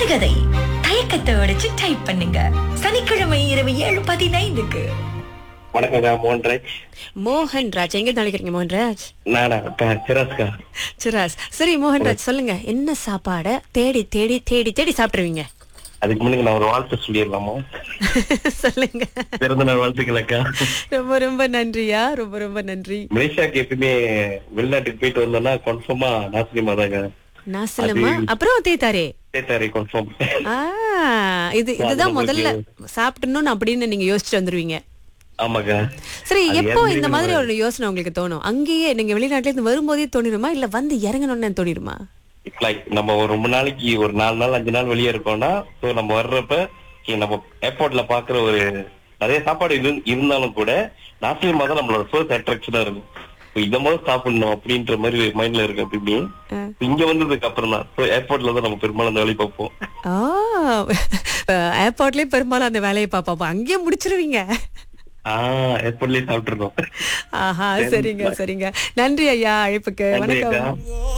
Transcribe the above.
திகதை தயக்கத்தை உடைச்சு டைப் பண்ணுங்க சனிக்கிழமை இரவு ஏழு பதினைந்துக்கு வணக்கங்க மோகன்ராஜ் மோகன் ராஜ் எங்க நினைக்கிறீங்க மோகன்ராஜ் நானா அக்கா சிராஸ்கா சிராஸ் சரி மோகன்ராஜ் சொல்லுங்க என்ன சாப்பாட தேடி தேடி தேடி தேடி சாப்பிடுவீங்க அதுக்கு முன்னாடி நான் ஒரு வாழ்த்து சொல்லிடலாமா சொல்லுங்க பிறந்த நாள் வாழ்த்துக்கள் அக்கா ரொம்ப ரொம்ப நன்றியா ரொம்ப ரொம்ப நன்றி மலேசியாக்கு எப்பயுமே வெளிநாட்டுக்கு போயிட்டு வந்தோம்னா கன்ஃபார்மா நாசினிமா தாங்க நான் சொல்லுமா அப்புறம் தேத்தாரே சேத்தாரி கன்ஃபார்ம் ஆ இது இதுதான் முதல்ல சாப்பிடணும்னு அப்படின்னு நீங்க யோசிச்சுட்டு வந்துருவீங்க ஆமாக்கா சரி அது எப்போ இந்த இறங்குறது மாதிரி ஒரு யோசனை உங்களுக்கு தோணும் அங்கேயே நீங்க வெளிநாட்டுல இருந்து வரும்போதே தோணிருமா இல்ல வந்து இறங்கணும்னு தோணிருமா லைக் நம்ம ஒரு ரொம்ப நாளைக்கு ஒரு நாலு நாள் அஞ்சு நாள் வெளியே இருக்கோம்னா சோ நம்ம வர்றப்ப okay, நம்ம ஏர்போர்ட்ல பாக்குற ஒரு நிறைய சாப்பாடு இரு- இருந்தாலும் கூட நாசினிமா தான் நம்மளோட ஃபர்ஸ்ட் அட்ராக்ஷனா இருக்கும் So, இத மாதிரி சாப்பிடணும் அப்படின்ற மாதிரி மைண்ட்ல இருக்கு அப்படி இங்க வந்ததுக்கு அப்புறம் தான் ஸோ ஏர்போர்ட்ல தான் நம்ம பெரும்பாலும் அந்த வேலையை பார்ப்போம் ஏர்போர்ட்லயே பெரும்பாலும் அந்த வேலையை பாப்பா அங்கேயே முடிச்சிருவீங்க ஆஹ் ஏர்போர்ட்லயே சாப்பிட்டுருக்கோம் ஆஹா சரிங்க சரிங்க நன்றி ஐயா அழைப்புக்கு நன்றி வணக்கம் அக்கா